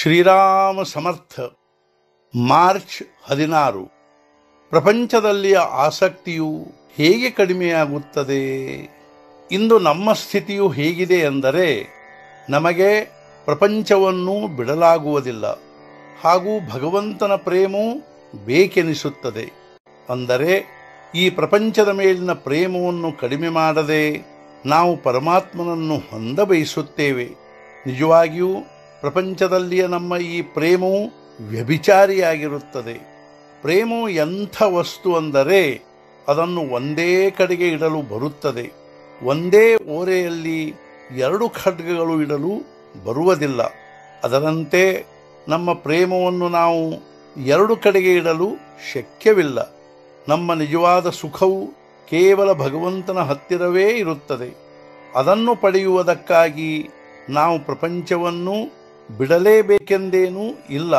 ಶ್ರೀರಾಮ ಸಮರ್ಥ March ಹದಿನಾರು ಪ್ರಪಂಚದಲ್ಲಿಯ ಆಸಕ್ತಿಯು ಹೇಗೆ ಕಡಿಮೆಯಾಗುತ್ತದೆ ಇಂದು ನಮ್ಮ ಸ್ಥಿತಿಯು ಹೇಗಿದೆ ಎಂದರೆ ನಮಗೆ ಪ್ರಪಂಚವನ್ನು ಬಿಡಲಾಗುವುದಿಲ್ಲ ಹಾಗೂ ಭಗವಂತನ ಪ್ರೇಮವು ಬೇಕೆನಿಸುತ್ತದೆ ಅಂದರೆ ಈ ಪ್ರಪಂಚದ ಮೇಲಿನ ಪ್ರೇಮವನ್ನು ಕಡಿಮೆ ಮಾಡದೆ ನಾವು ಪರಮಾತ್ಮನನ್ನು ಹೊಂದಬಯಸುತ್ತೇವೆ ನಿಜವಾಗಿಯೂ ಪ್ರಪಂಚದಲ್ಲಿಯ ನಮ್ಮ ಈ ಪ್ರೇಮವು ವ್ಯಭಿಚಾರಿಯಾಗಿರುತ್ತದೆ ಪ್ರೇಮವು ಎಂಥ ವಸ್ತು ಅಂದರೆ ಅದನ್ನು ಒಂದೇ ಕಡೆಗೆ ಇಡಲು ಬರುತ್ತದೆ ಒಂದೇ ಓರೆಯಲ್ಲಿ ಎರಡು ಖಡ್ಗಗಳು ಇಡಲು ಬರುವುದಿಲ್ಲ ಅದರಂತೆ ನಮ್ಮ ಪ್ರೇಮವನ್ನು ನಾವು ಎರಡು ಕಡೆಗೆ ಇಡಲು ಶಕ್ಯವಿಲ್ಲ ನಮ್ಮ ನಿಜವಾದ ಸುಖವು ಕೇವಲ ಭಗವಂತನ ಹತ್ತಿರವೇ ಇರುತ್ತದೆ ಅದನ್ನು ಪಡೆಯುವುದಕ್ಕಾಗಿ ನಾವು ಪ್ರಪಂಚವನ್ನು ಬಿಡಲೇಬೇಕೆಂದೇನೂ ಇಲ್ಲ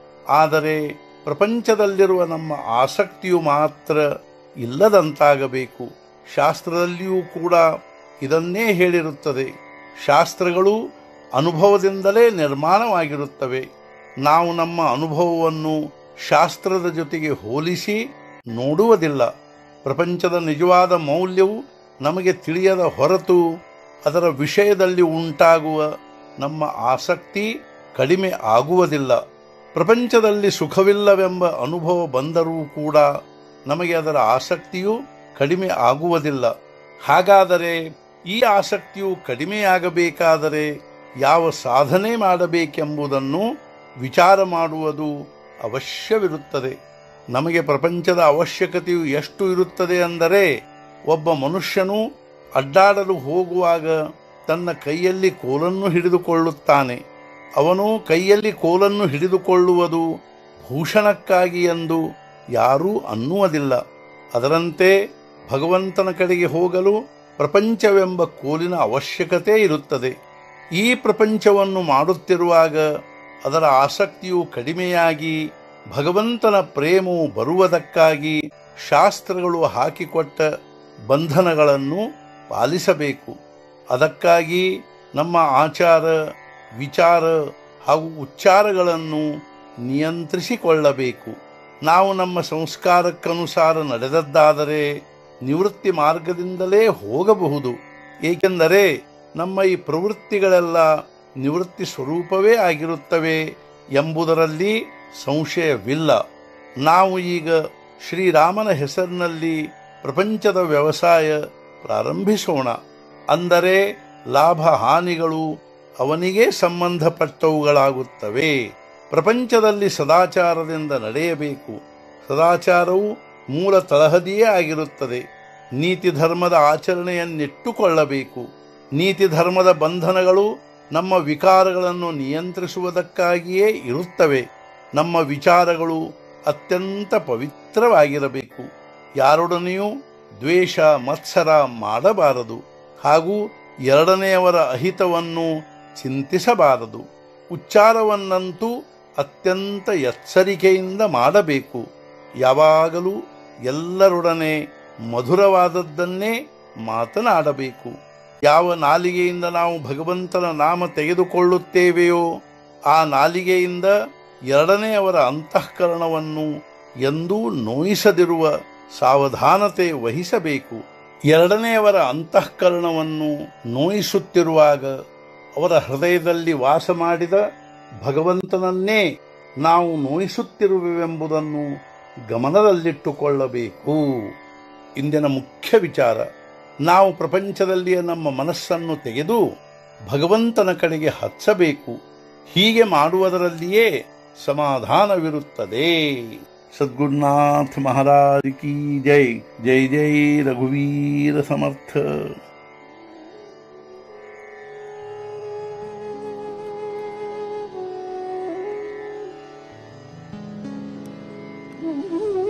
ಆದರೆ ಪ್ರಪಂಚದಲ್ಲಿರುವ ನಮ್ಮ ಆಸಕ್ತಿಯು ಮಾತ್ರ ಇಲ್ಲದಂತಾಗಬೇಕು ಶಾಸ್ತ್ರದಲ್ಲಿಯೂ ಕೂಡ ಇದನ್ನೇ ಹೇಳಿರುತ್ತದೆ ಶಾಸ್ತ್ರಗಳು ಅನುಭವದಿಂದಲೇ ನಿರ್ಮಾಣವಾಗಿರುತ್ತವೆ ನಾವು ನಮ್ಮ ಅನುಭವವನ್ನು ಶಾಸ್ತ್ರದ ಜೊತೆಗೆ ಹೋಲಿಸಿ ನೋಡುವುದಿಲ್ಲ ಪ್ರಪಂಚದ ನಿಜವಾದ ಮೌಲ್ಯವು ನಮಗೆ ತಿಳಿಯದ ಹೊರತು ಅದರ ವಿಷಯದಲ್ಲಿ ಉಂಟಾಗುವ ನಮ್ಮ ಆಸಕ್ತಿ ಕಡಿಮೆ ಆಗುವುದಿಲ್ಲ ಪ್ರಪಂಚದಲ್ಲಿ ಸುಖವಿಲ್ಲವೆಂಬ ಅನುಭವ ಬಂದರೂ ಕೂಡ ನಮಗೆ ಅದರ ಆಸಕ್ತಿಯು ಕಡಿಮೆ ಆಗುವುದಿಲ್ಲ ಹಾಗಾದರೆ ಈ ಆಸಕ್ತಿಯು ಕಡಿಮೆಯಾಗಬೇಕಾದರೆ ಯಾವ ಸಾಧನೆ ಮಾಡಬೇಕೆಂಬುದನ್ನು ವಿಚಾರ ಮಾಡುವುದು ಅವಶ್ಯವಿರುತ್ತದೆ ನಮಗೆ ಪ್ರಪಂಚದ ಅವಶ್ಯಕತೆಯು ಎಷ್ಟು ಇರುತ್ತದೆ ಅಂದರೆ ಒಬ್ಬ ಮನುಷ್ಯನು ಅಡ್ಡಾಡಲು ಹೋಗುವಾಗ ತನ್ನ ಕೈಯಲ್ಲಿ ಕೋಲನ್ನು ಹಿಡಿದುಕೊಳ್ಳುತ್ತಾನೆ ಅವನು ಕೈಯಲ್ಲಿ ಕೋಲನ್ನು ಹಿಡಿದುಕೊಳ್ಳುವುದು ಭೂಷಣಕ್ಕಾಗಿ ಎಂದು ಯಾರೂ ಅನ್ನುವುದಿಲ್ಲ ಅದರಂತೆ ಭಗವಂತನ ಕಡೆಗೆ ಹೋಗಲು ಪ್ರಪಂಚವೆಂಬ ಕೋಲಿನ ಅವಶ್ಯಕತೆ ಇರುತ್ತದೆ ಈ ಪ್ರಪಂಚವನ್ನು ಮಾಡುತ್ತಿರುವಾಗ ಅದರ ಆಸಕ್ತಿಯು ಕಡಿಮೆಯಾಗಿ ಭಗವಂತನ ಪ್ರೇಮವು ಬರುವುದಕ್ಕಾಗಿ ಶಾಸ್ತ್ರಗಳು ಹಾಕಿಕೊಟ್ಟ ಬಂಧನಗಳನ್ನು ಪಾಲಿಸಬೇಕು ಅದಕ್ಕಾಗಿ ನಮ್ಮ ಆಚಾರ ವಿಚಾರ ಹಾಗೂ ಉಚ್ಚಾರಗಳನ್ನು ನಿಯಂತ್ರಿಸಿಕೊಳ್ಳಬೇಕು ನಾವು ನಮ್ಮ ಸಂಸ್ಕಾರಕ್ಕನುಸಾರ ನಡೆದದ್ದಾದರೆ ನಿವೃತ್ತಿ ಮಾರ್ಗದಿಂದಲೇ ಹೋಗಬಹುದು ಏಕೆಂದರೆ ನಮ್ಮ ಈ ಪ್ರವೃತ್ತಿಗಳೆಲ್ಲ ನಿವೃತ್ತಿ ಸ್ವರೂಪವೇ ಆಗಿರುತ್ತವೆ ಎಂಬುದರಲ್ಲಿ ಸಂಶಯವಿಲ್ಲ ನಾವು ಈಗ ಶ್ರೀರಾಮನ ಹೆಸರಿನಲ್ಲಿ ಪ್ರಪಂಚದ ವ್ಯವಸಾಯ ಪ್ರಾರಂಭಿಸೋಣ ಅಂದರೆ ಲಾಭ ಹಾನಿಗಳು ಅವನಿಗೆ ಸಂಬಂಧಪಟ್ಟವುಗಳಾಗುತ್ತವೆ ಪ್ರಪಂಚದಲ್ಲಿ ಸದಾಚಾರದಿಂದ ನಡೆಯಬೇಕು ಸದಾಚಾರವು ಮೂಲ ತಳಹದಿಯೇ ಆಗಿರುತ್ತದೆ ನೀತಿ ಧರ್ಮದ ಆಚರಣೆಯನ್ನಿಟ್ಟುಕೊಳ್ಳಬೇಕು ನೀತಿ ಧರ್ಮದ ಬಂಧನಗಳು ನಮ್ಮ ವಿಕಾರಗಳನ್ನು ನಿಯಂತ್ರಿಸುವುದಕ್ಕಾಗಿಯೇ ಇರುತ್ತವೆ ನಮ್ಮ ವಿಚಾರಗಳು ಅತ್ಯಂತ ಪವಿತ್ರವಾಗಿರಬೇಕು ಯಾರೊಡನೆಯೂ ದ್ವೇಷ ಮತ್ಸರ ಮಾಡಬಾರದು ಹಾಗೂ ಎರಡನೆಯವರ ಅಹಿತವನ್ನು ಚಿಂತಿಸಬಾರದು ಉಚ್ಚಾರವನ್ನಂತೂ ಅತ್ಯಂತ ಎಚ್ಚರಿಕೆಯಿಂದ ಮಾಡಬೇಕು ಯಾವಾಗಲೂ ಎಲ್ಲರೊಡನೆ ಮಧುರವಾದದ್ದನ್ನೇ ಮಾತನಾಡಬೇಕು ಯಾವ ನಾಲಿಗೆಯಿಂದ ನಾವು ಭಗವಂತನ ನಾಮ ತೆಗೆದುಕೊಳ್ಳುತ್ತೇವೆಯೋ ಆ ನಾಲಿಗೆಯಿಂದ ಎರಡನೆಯವರ ಅಂತಃಕರಣವನ್ನು ಎಂದೂ ನೋಯಿಸದಿರುವ ಸಾವಧಾನತೆ ವಹಿಸಬೇಕು ಎರಡನೆಯವರ ಅಂತಃಕರಣವನ್ನು ನೋಯಿಸುತ್ತಿರುವಾಗ ಅವರ ಹೃದಯದಲ್ಲಿ ವಾಸ ಮಾಡಿದ ಭಗವಂತನನ್ನೇ ನಾವು ನೋಯಿಸುತ್ತಿರುವೆವೆಂಬುದನ್ನು ಗಮನದಲ್ಲಿಟ್ಟುಕೊಳ್ಳಬೇಕು ಇಂದಿನ ಮುಖ್ಯ ವಿಚಾರ ನಾವು ಪ್ರಪಂಚದಲ್ಲಿಯ ನಮ್ಮ ಮನಸ್ಸನ್ನು ತೆಗೆದು ಭಗವಂತನ ಕಡೆಗೆ ಹಚ್ಚಬೇಕು ಹೀಗೆ ಮಾಡುವುದರಲ್ಲಿಯೇ ಸಮಾಧಾನವಿರುತ್ತದೆ ಸದ್ಗುರುನಾಥ ಮಹಾರಾಜ್ ಕಿ ಜೈ ಜೈ ಜೈ ರಘುವೀರ ಸಮರ್ಥ Mm-hmm.